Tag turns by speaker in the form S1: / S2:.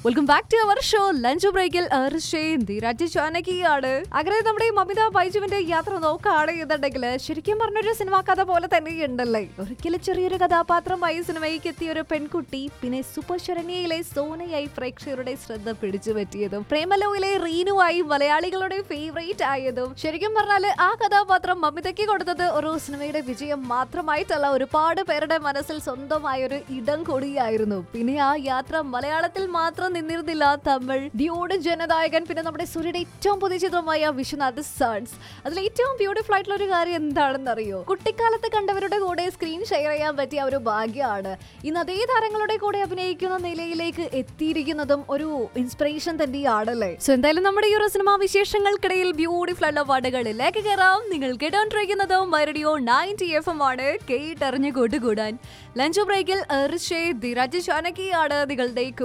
S1: welcome back to our show lunch ബ്രേക്കിൽ ധീരാജ് ചാനകിയാണ് അങ്ങനെ നമ്മുടെ ഈ മമിത ബൈജുവിന്റെ യാത്ര നോക്കുകയാണ് എന്നുണ്ടെങ്കിൽ ശരിക്കും പറഞ്ഞൊരു സിനിമാ കഥ പോലെ തന്നെ ഉണ്ടല്ലേ ഒരിക്കലും ചെറിയൊരു കഥാപാത്രമായി സിനിമയ്ക്ക് എത്തിയ ഒരു പെൺകുട്ടി പിന്നെ സൂപ്പർ ശരണ്യയിലെ സോനയായി പ്രേക്ഷകരുടെ ശ്രദ്ധ പിടിച്ചു പറ്റിയതും പ്രേമലോയിലെ റീനുവായി മലയാളികളുടെ ഫേവറേറ്റ് ആയതും ശരിക്കും പറഞ്ഞാല് ആ കഥാപാത്രം മമിതയ്ക്ക് കൊടുത്തത് ഒരു സിനിമയുടെ വിജയം മാത്രമായിട്ടല്ല ഒരുപാട് പേരുടെ മനസ്സിൽ സ്വന്തമായ ഒരു ഇടം കൂടിയായിരുന്നു പിന്നെ ആ യാത്ര മലയാളത്തിൽ മാത്രം നിന്നിരുന്നില്ല തമിഴ് ഡ്യൂഡ് ജനനായകൻ പിന്നെ നമ്മുടെ സൂര്യയുടെ ഏറ്റവും പുതിയ ചിത്രമായ വിശ്വനാഥ് സൺസ് അതിൽ ഏറ്റവും ബ്യൂട്ടിഫുൾ ആയിട്ടുള്ള ഒരു കാര്യം എന്താണെന്ന് അറിയോ കുട്ടിക്കാലത്ത് കണ്ടവരുടെ കൂടെ സ്ക്രീൻ ഷെയർ ചെയ്യാൻ പറ്റിയ ഒരു ഭാഗ്യമാണ് ഇന്ന് അതേ താരങ്ങളുടെ കൂടെ അഭിനയിക്കുന്ന നിലയിലേക്ക് എത്തിയിരിക്കുന്നതും ഒരു ഇൻസ്പിറേഷൻ തന്നെയാണല്ലേ സോ എന്തായാലും നമ്മുടെ ഈ ഒരു സിനിമാ വിശേഷങ്ങൾക്കിടയിൽ ബ്യൂട്ടിഫുൾ ആയിട്ടുള്ള പാട്ടുകളിലേക്ക് കയറാം നിങ്ങൾ കേട്ടോണ്ടിരിക്കുന്നത് മൈറഡിയോ നയൻറ്റി എഫ് എം ആണ് കേട്ടറിഞ്ഞ് കൂട്ടുകൂടാൻ ലഞ്ച് ബ്രേക്കിൽ ഋഷേ ധിരാജ് ചാനകിയാണ് നിങ്ങളുടെ